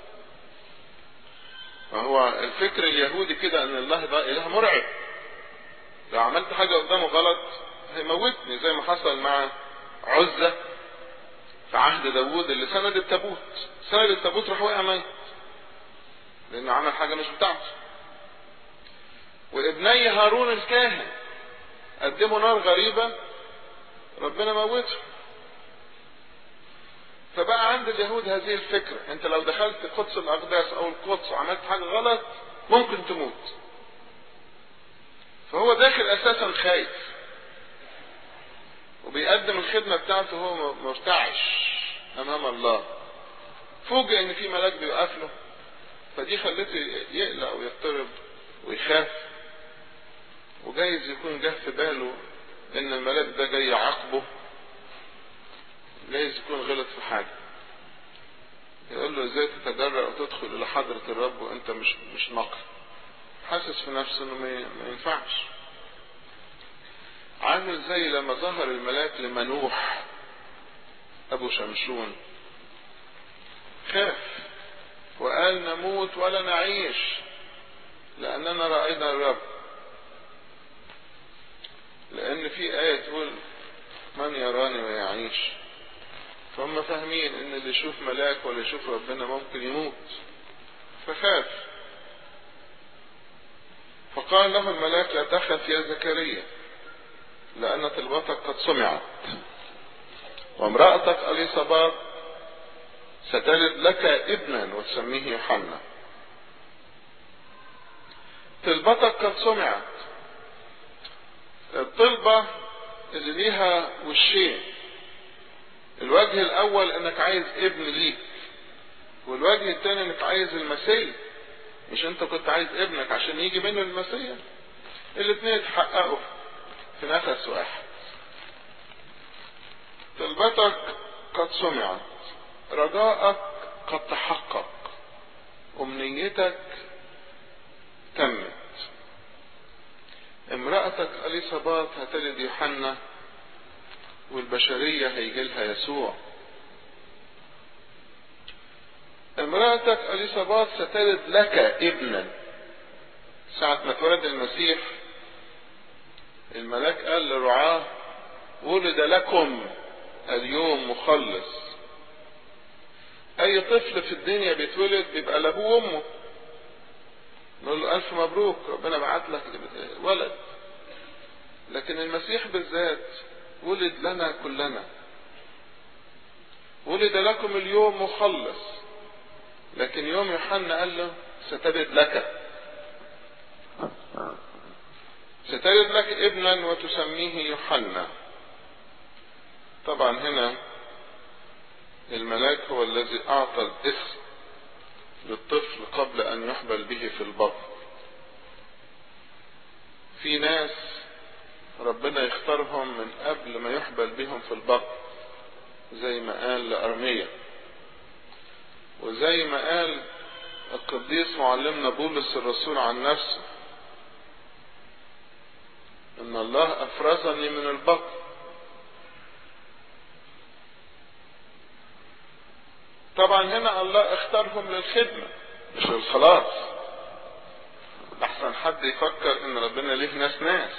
A: فهو الفكر اليهودي كده ان الله ده اله مرعب لو عملت حاجة قدامه غلط هيموتني زي ما حصل مع عزة في عهد داوود اللي سند التابوت سند التابوت راح وقع ميت لانه عمل حاجه مش بتاعته وابني هارون الكاهن قدموا نار غريبه ربنا موته فبقى عند اليهود هذه الفكرة انت لو دخلت قدس الاقداس او القدس وعملت حاجة غلط ممكن تموت فهو داخل اساسا خايف وبيقدم الخدمة بتاعته هو مرتعش امام الله فوجئ ان في ملاك بيوقف له فدي خلته يقلق ويضطرب ويخاف وجايز يكون جه في باله ان الملاك ده جاي يعاقبه جايز يكون غلط في حاجه يقول له ازاي تتجرأ وتدخل الى حضرة الرب وانت مش مش نقي حاسس في نفسه انه ما ينفعش عامل زي لما ظهر الملاك لمنوح ابو شمشون خاف وقال نموت ولا نعيش لاننا راينا الرب لان في ايه تقول من يراني ويعيش فهم فاهمين ان اللي يشوف ملاك ولا يشوف ربنا ممكن يموت فخاف فقال له الملاك لا تخف يا زكريا لأن طلبتك قد سمعت وامرأتك أليصابات ستلد لك ابنا وتسميه يوحنا طلبتك قد سمعت الطلبة اللي ليها وشين الوجه الاول انك عايز ابن ليك والوجه الثاني انك عايز المسيح مش انت كنت عايز ابنك عشان يجي منه المسيح الاثنين اتحققوا في نفس واحد طلبتك قد سمعت رجاءك قد تحقق امنيتك تمت امرأتك اليصابات هتلد يوحنا والبشرية هيجي لها يسوع امرأتك اليصابات ستلد لك ابنا ساعة ما اتولد المسيح الملاك قال لرعاه ولد لكم اليوم مخلص اي طفل في الدنيا بيتولد بيبقى لابوه وامه نقول له الف مبروك ربنا بعت لك ولد لكن المسيح بالذات ولد لنا كلنا ولد لكم اليوم مخلص لكن يوم يوحنا قال له ستلد لك ستلد لك ابنا وتسميه يوحنا طبعا هنا الملاك هو الذي اعطى الاسم للطفل قبل ان يحبل به في البطن في ناس ربنا يختارهم من قبل ما يحبل بهم في البطن زي ما قال لأرمية وزي ما قال القديس معلمنا بولس الرسول عن نفسه ان الله افرزني من البطن طبعا هنا الله اختارهم للخدمة مش للخلاص احسن حد يفكر ان ربنا ليه ناس ناس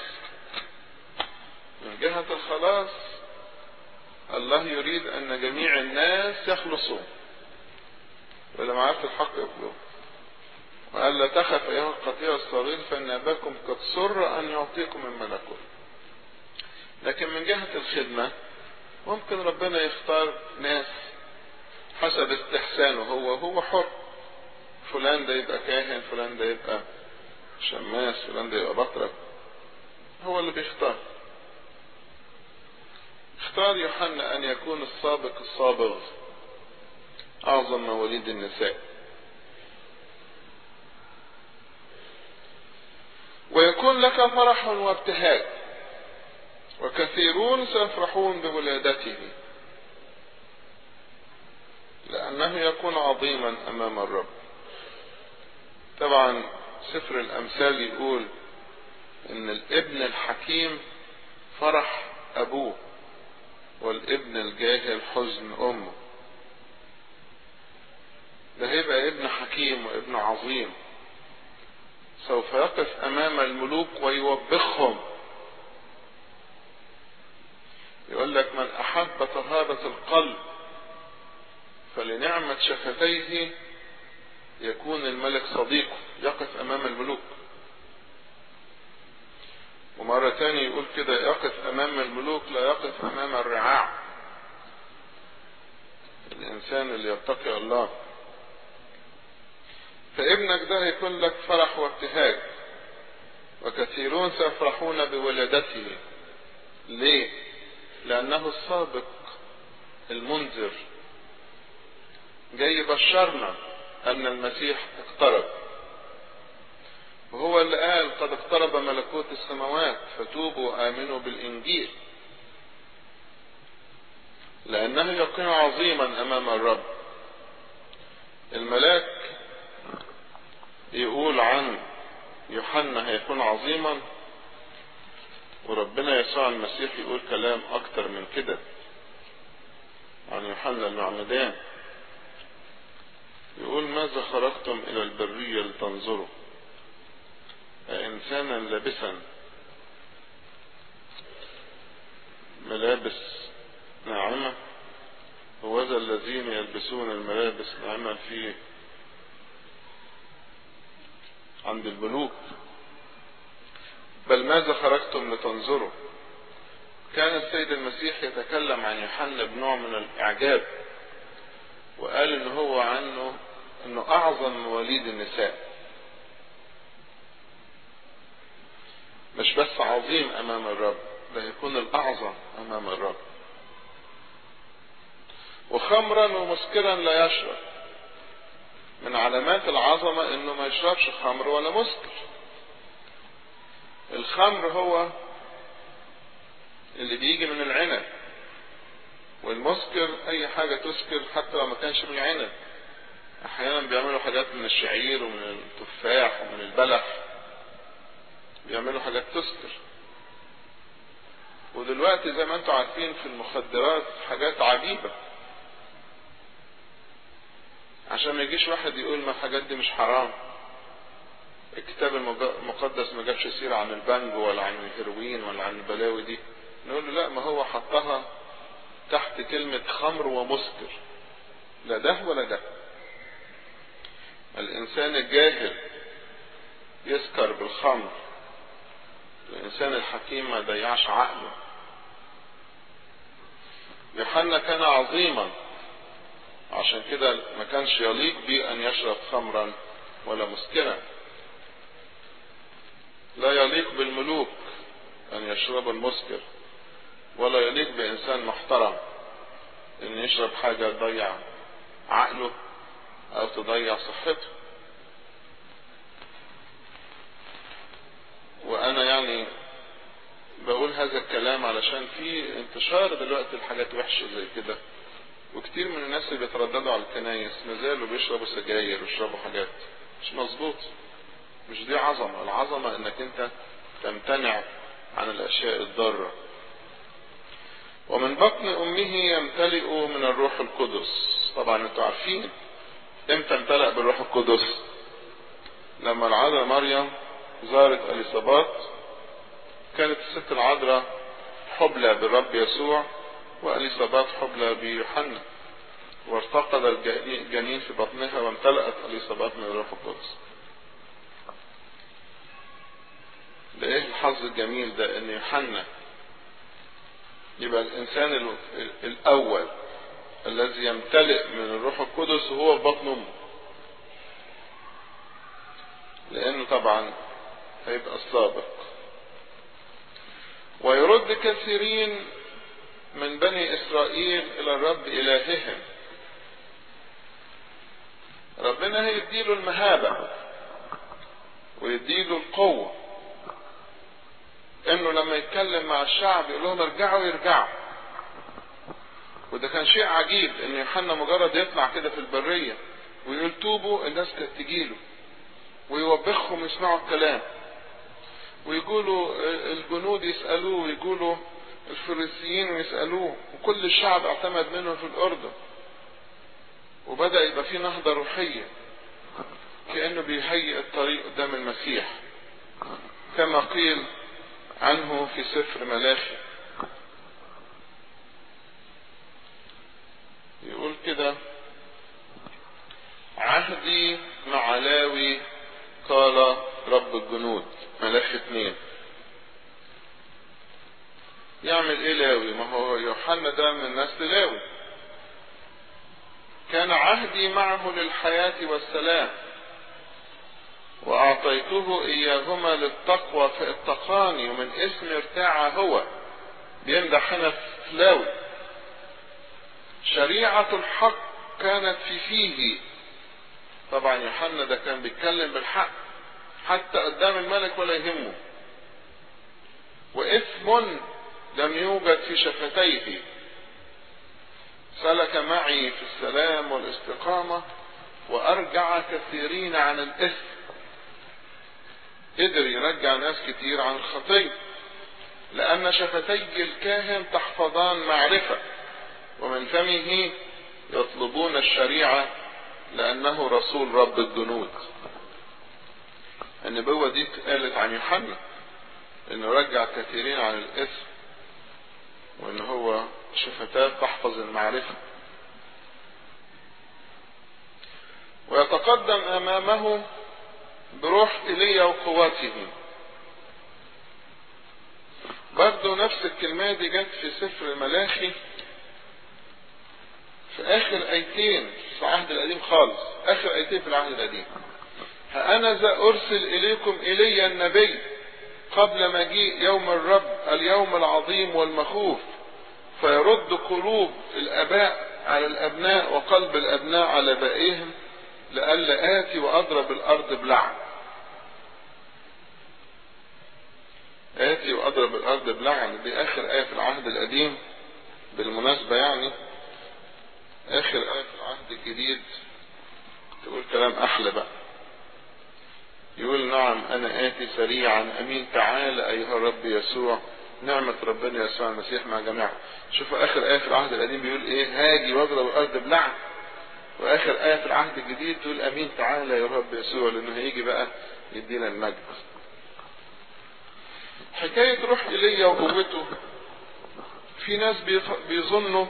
A: من جهة الخلاص الله يريد ان جميع الناس يخلصوا ولا معرفة الحق يقبلوه وقال لا تخف ايها القطيع الصغير فان اباكم قد سر ان يعطيكم من ملكوت لكن من جهة الخدمة ممكن ربنا يختار ناس حسب استحسانه هو هو حر فلان ده يبقى كاهن فلان ده يبقى شماس فلان ده يبقى بطرك هو اللي بيختار اختار يوحنا ان يكون السابق الصابغ اعظم مواليد النساء ويكون لك فرح وابتهاج وكثيرون سيفرحون بولادته لأنه يكون عظيما أمام الرب طبعا سفر الأمثال يقول إن الابن الحكيم فرح أبوه والابن الجاهل حزن أمه ده هيبقى ابن حكيم وابن عظيم سوف يقف أمام الملوك ويوبخهم يقول لك من أحب طهارة القلب فلنعمة شفتيه يكون الملك صديقه يقف أمام الملوك ومرة تاني يقول كده يقف أمام الملوك لا يقف أمام الرعاع الإنسان اللي يتقي الله فابنك ده هيكون لك فرح وابتهاج وكثيرون سيفرحون بولادته ليه لأنه السابق المنذر جاي بشرنا أن المسيح اقترب وهو اللي قال قد اقترب ملكوت السماوات فتوبوا وآمنوا بالإنجيل لأنه يكون عظيما أمام الرب الملاك يقول عن يوحنا هيكون عظيما وربنا يسوع المسيح يقول كلام أكتر من كده عن يوحنا المعمدان يقول ماذا خرجتم إلى البرية لتنظروا إنسانا لابسا ملابس ناعمة وذا الذين يلبسون الملابس ناعمة في عند الملوك بل ماذا خرجتم لتنظروا كان السيد المسيح يتكلم عن يوحنا بنوع من الاعجاب وقال ان هو عنه انه اعظم مواليد النساء مش بس عظيم امام الرب ده يكون الاعظم امام الرب وخمرا ومسكرا لا يشرب من علامات العظمة انه ما يشربش خمر ولا مسكر الخمر هو اللي بيجي من العنب والمسكر اي حاجة تسكر حتى لو ما كانش من العنب احيانا بيعملوا حاجات من الشعير ومن التفاح ومن البلح بيعملوا حاجات تسكر ودلوقتي زي ما انتم عارفين في المخدرات حاجات عجيبة عشان ما يجيش واحد يقول ما الحاجات دي مش حرام الكتاب المقدس ما جابش سيرة عن البانجو ولا عن الهيروين ولا عن البلاوي دي نقول له لا ما هو حطها تحت كلمة خمر ومسكر لا ده ولا ده الإنسان الجاهل يسكر بالخمر الإنسان الحكيم ما ضيعش عقله يوحنا كان عظيما عشان كده ما كانش يليق بيه أن يشرب خمرا ولا مسكرا لا يليق بالملوك أن يشرب المسكر ولا يليق بإنسان محترم أن يشرب حاجة تضيع عقله أو تضيع صحته وأنا يعني بقول هذا الكلام علشان في انتشار دلوقتي الحاجات وحشة زي كده وكتير من الناس اللي بيترددوا على الكنايس ما زالوا بيشربوا سجاير ويشربوا حاجات مش مظبوط مش دي عظمة العظمة انك انت تمتنع عن الاشياء الضارة ومن بطن امه يمتلئ من الروح القدس طبعا انتوا عارفين امتى امتلأ بالروح القدس لما العذراء مريم زارت اليصابات كانت الست العذراء حبلى بالرب يسوع واليصابات حبلى بيوحنا وارتقد الجنين في بطنها وامتلأت اليصابات من الروح القدس ده ايه الحظ الجميل ده ان يوحنا يبقى الانسان الاول الذي يمتلئ من الروح القدس هو في بطن امه لانه طبعا هيبقى السابق ويرد كثيرين من بني اسرائيل الى الرب الههم ربنا هيديله المهابة ويديله القوة انه لما يتكلم مع الشعب يقول لهم ارجعوا يرجعوا وده كان شيء عجيب ان يوحنا مجرد يطلع كده في البرية ويقول توبوا الناس كانت تجيله ويوبخهم يسمعوا الكلام ويقولوا الجنود يسألوه ويقولوا الفريسيين يسألوه وكل الشعب اعتمد منه في الأردن وبدأ يبقى فيه نهضة روحية كأنه بيهيئ الطريق قدام المسيح كما قيل عنه في سفر ملاخي يقول كده عهدي مع لاوي قال رب الجنود ملاك اتنين يعمل ايه لاوي ما هو يوحنا ده من نسل لاوي كان عهدي معه للحياة والسلام وأعطيته إياهما للتقوى فاتقاني ومن اسم ارتاع هو بيمدح هنا في لاوي شريعة الحق كانت في فيه طبعا يوحنا ده كان بيتكلم بالحق حتى قدام الملك ولا يهمه وإثم لم يوجد في شفتيه سلك معي في السلام والاستقامة وأرجع كثيرين عن الإثم قدر يرجع ناس كتير عن الخطية لأن شفتي الكاهن تحفظان معرفة ومن فمه يطلبون الشريعة لأنه رسول رب الجنود النبوة دي قالت عن يوحنا انه رجع كثيرين عن الاثم وان هو شفتاه تحفظ المعرفة ويتقدم امامه بروح ايليا وقوته برضه نفس الكلمة دي جت في سفر الملاخي في اخر ايتين في العهد القديم خالص اخر ايتين في العهد القديم فانا ذا ارسل اليكم ايليا النبي قبل مجيء يوم الرب اليوم العظيم والمخوف فيرد قلوب الاباء على الابناء وقلب الابناء على بائهم لئلا اتي واضرب الارض بلعن اتي واضرب الارض بلعن دي اخر ايه في العهد القديم بالمناسبه يعني اخر ايه في العهد الجديد تقول كلام احلى بقى يقول نعم انا اتي سريعا امين تعال ايها الرب يسوع نعمة ربنا يسوع المسيح مع جميعا شوفوا اخر ايه في العهد القديم بيقول ايه هاجي واضرب الارض بلعن واخر ايه في العهد الجديد تقول امين تعالى يا رب يسوع لانه هيجي بقى يدينا المجد حكاية روح ايليا وقوته في ناس بيظنوا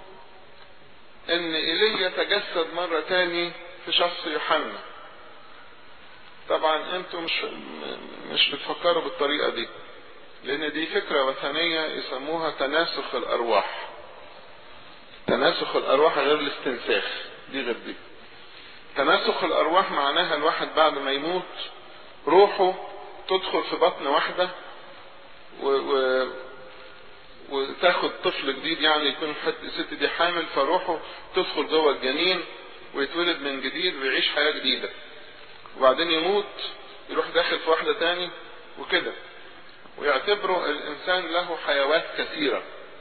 A: ان ايليا تجسد مرة تاني في شخص يوحنا طبعا انتم مش مش بتفكروا بالطريقة دي لان دي فكرة وثنية يسموها تناسخ الارواح تناسخ الارواح غير الاستنساخ دي غير دي تناسخ الارواح معناها الواحد بعد ما يموت روحه تدخل في بطن واحدة و, و وتاخد طفل جديد يعني يكون الست دي حامل فروحه تدخل جوه الجنين ويتولد من جديد ويعيش حياة جديدة وبعدين يموت يروح داخل في واحدة تاني وكده ويعتبروا الإنسان له حيوات كثيرة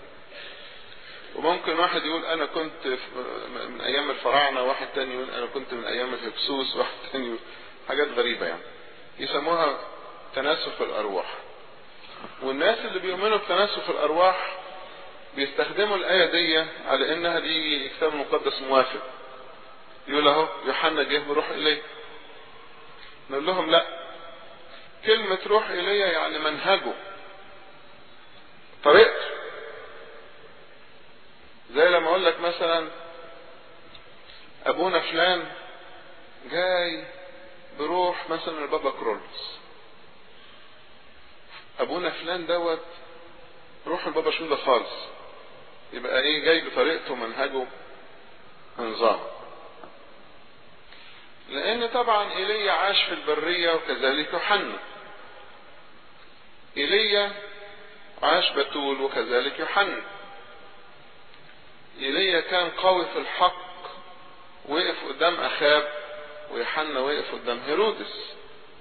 A: وممكن واحد يقول أنا كنت من أيام الفراعنة واحد تاني يقول أنا كنت من أيام الهكسوس واحد تاني يقول حاجات غريبة يعني يسموها تناسخ الأرواح والناس اللي بيؤمنوا بتناسخ الأرواح بيستخدموا الآية دي على إنها دي كتاب مقدس موافق يقول أهو يوحنا جه بروح إليه نقول لهم لا كلمة روح إلي يعني منهجه طريقته زي لما أقول لك مثلا أبونا فلان جاي بروح مثلا البابا كرولس أبونا فلان دوت روح البابا شو ده خالص يبقى إيه جاي بطريقته منهجه نظامه لان طبعا ايليا عاش في البرية وكذلك يوحنا ايليا عاش بتول وكذلك يوحنا ايليا كان قوي في الحق وقف قدام اخاب ويوحنا وقف قدام هيرودس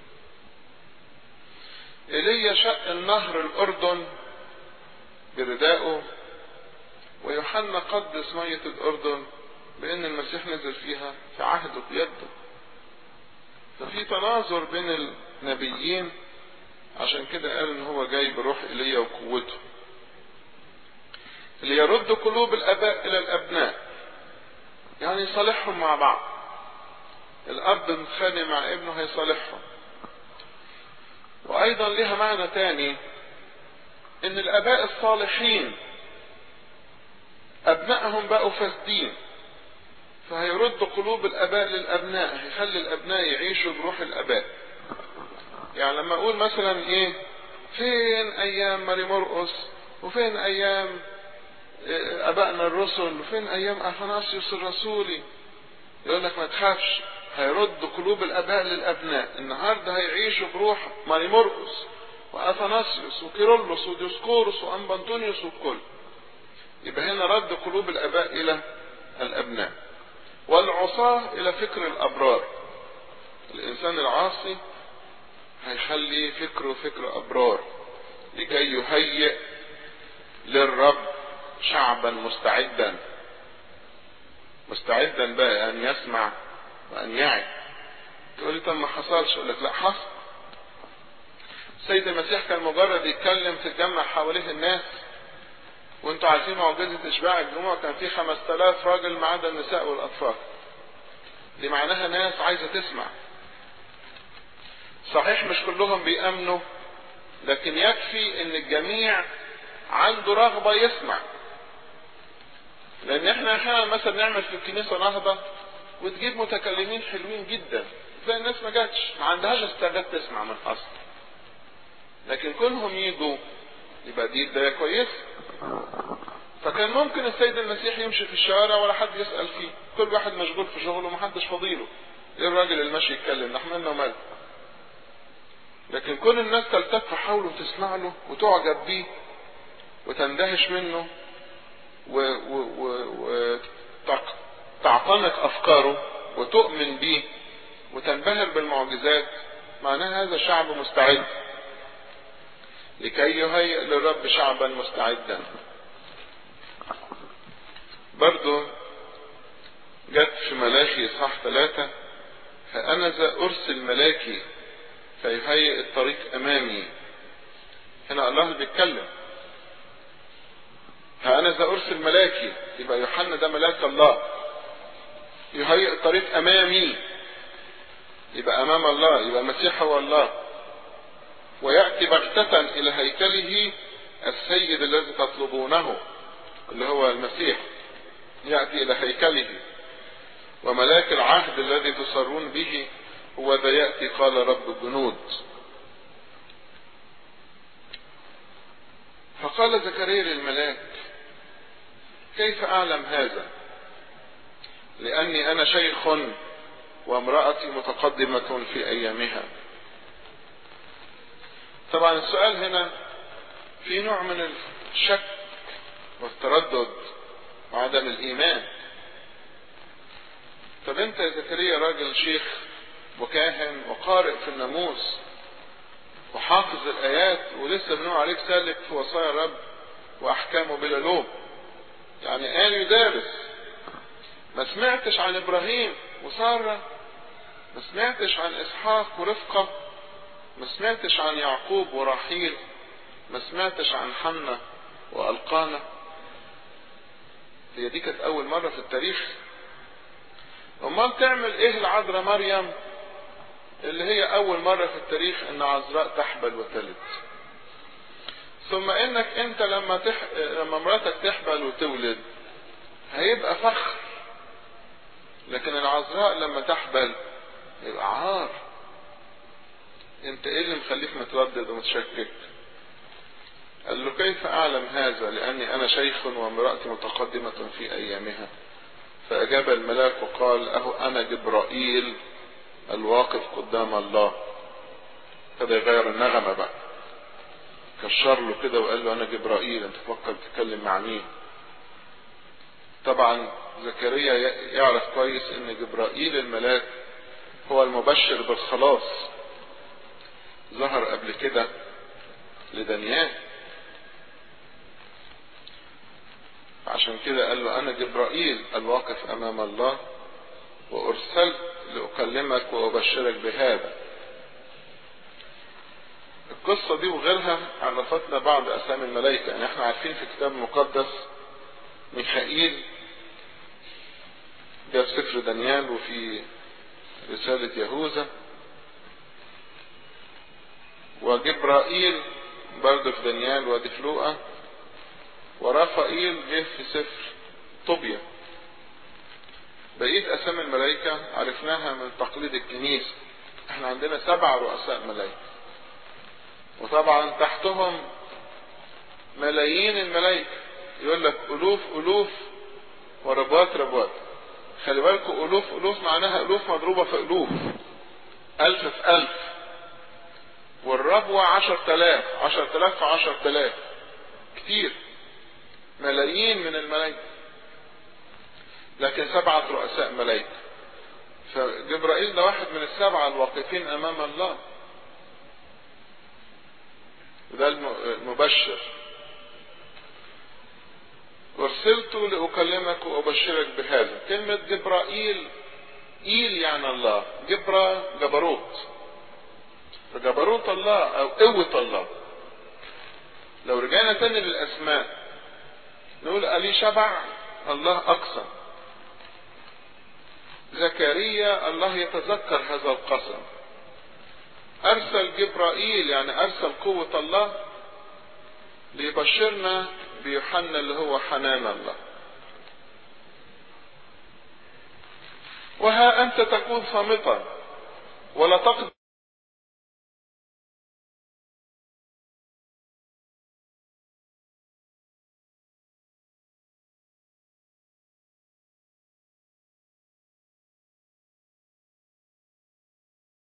A: ايليا شق النهر الاردن بردائه ويوحنا قدس مية الاردن بان المسيح نزل فيها في عهده بيده ففي تناظر بين النبيين عشان كده قال ان هو جاي بروح ايليا وقوته ليرد قلوب الاباء الى الابناء يعني يصالحهم مع بعض الاب متخانق مع ابنه هيصالحهم وايضا لها معنى تاني ان الاباء الصالحين ابنائهم بقوا فاسدين فهيرد قلوب الاباء للابناء هيخلي الابناء يعيشوا بروح الاباء يعني لما اقول مثلا ايه فين ايام ماري مرقس وفين ايام ابائنا الرسل وفين ايام اثناسيوس الرسولي يقول لك ما تخافش هيرد قلوب الاباء للابناء النهارده هيعيشوا بروح ماري مرقس واثناسيوس وكيرلس وديوسكورس وانبنتونيوس والكل يبقى هنا رد قلوب الاباء الى الابناء والعصاة الى فكر الابرار الانسان العاصي هيخلي فكره فكر ابرار لكي يهيئ للرب شعبا مستعدا مستعدا بقى ان يسمع وان يعي تقول لي طب ما حصلش اقول لك لا حصل السيد المسيح كان مجرد يتكلم تتجمع حواليه الناس وانتوا عارفين معجزة اشباع الجموع كان في 5000 راجل ما عدا النساء والاطفال دي معناها ناس عايزة تسمع صحيح مش كلهم بيأمنوا لكن يكفي ان الجميع عنده رغبة يسمع لان احنا احيانا مثلا نعمل في الكنيسة نهضة وتجيب متكلمين حلوين جدا تلاقي الناس ما جاتش ما عندهاش استعداد تسمع من اصل لكن كونهم يجوا يبقى دي بداية كويسة فكان ممكن السيد المسيح يمشي في الشوارع ولا حد يسأل فيه كل واحد مشغول في شغله ومحدش فضيله ايه الراجل اللي ماشي يتكلم نحن مالنا وماله لكن كل الناس تلتف حوله وتسمع له وتعجب بيه وتندهش منه وتعتنق افكاره وتؤمن بيه وتنبهر بالمعجزات معناها هذا شعب مستعد لكي يهيئ للرب شعبا مستعدا برضو جت في ملاخي اصحاح ثلاثة فأنا ذا أرسل ملاكي فيهيئ الطريق أمامي هنا الله اللي بيتكلم فأنا ذا أرسل ملاكي يبقى يوحنا ده ملاك الله يهيئ الطريق أمامي يبقى أمام الله يبقى المسيح هو الله ويأتي بغتة إلى هيكله السيد الذي تطلبونه اللي هو المسيح يأتي إلى هيكله وملاك العهد الذي تصرون به هو ذا يأتي قال رب الجنود فقال زكريا للملاك كيف أعلم هذا لأني أنا شيخ وامرأتي متقدمة في أيامها طبعا السؤال هنا في نوع من الشك والتردد وعدم الإيمان طب أنت يا زكريا راجل شيخ وكاهن وقارئ في الناموس وحافظ الآيات ولسه بنقول عليك سالك في وصايا الرب وأحكامه بلا لوم يعني قال يدارس ما سمعتش عن إبراهيم وسارة ما سمعتش عن إسحاق ورفقة ما سمعتش عن يعقوب ورحيل ما سمعتش عن حنة وألقانة هي دي كانت أول مرة في التاريخ أمال تعمل إيه العذراء مريم اللي هي أول مرة في التاريخ إن عذراء تحبل وتلد ثم إنك أنت لما تح... لما مراتك تحبل وتولد هيبقى فخر لكن العذراء لما تحبل يبقى عار انت ايه اللي مخليك متردد ومتشكك قال له كيف اعلم هذا لاني انا شيخ وامرأتي متقدمة في ايامها فاجاب الملاك وقال اهو انا جبرائيل الواقف قدام الله ابتدى يغير النغمة بقى كشر له كده وقال له انا جبرائيل انت تفكر تتكلم مع مين طبعا زكريا يعرف كويس ان جبرائيل الملاك هو المبشر بالخلاص ظهر قبل كده لدانيال عشان كده قال له انا جبرائيل الواقف امام الله وارسلت لاكلمك وابشرك بهذا القصة دي وغيرها عرفتنا بعض اسامي الملائكة يعني احنا عارفين في الكتاب المقدس ميخائيل ده في سفر دانيال وفي رسالة يهوذا وجبرائيل برضه في دانيال وادي في لوقا ورافائيل جه في سفر طوبيا بقية أسامي الملائكة عرفناها من تقليد الكنيسة احنا عندنا سبع رؤساء ملائكة وطبعا تحتهم ملايين الملائكة يقول لك ألوف ألوف وربوات ربوات خلي بالكم ألوف ألوف معناها ألوف مضروبة في ألوف ألف في ألف والربوة عشر تلاف عشر تلاف في عشر تلاف كتير ملايين من الملائكة لكن سبعة رؤساء ملائكة فجبرائيل ده واحد من السبعة الواقفين أمام الله وده المبشر أرسلت لأكلمك وأبشرك بهذا كلمة جبرائيل إيل يعني الله جبرا جبروت فجبروت الله أو قوة الله لو رجعنا تاني للأسماء نقول ألي شبع الله أقسم زكريا الله يتذكر هذا القسم أرسل جبرائيل يعني أرسل قوة الله ليبشرنا بيوحنا اللي هو حنان الله وها أنت تكون صامتا ولا تقدر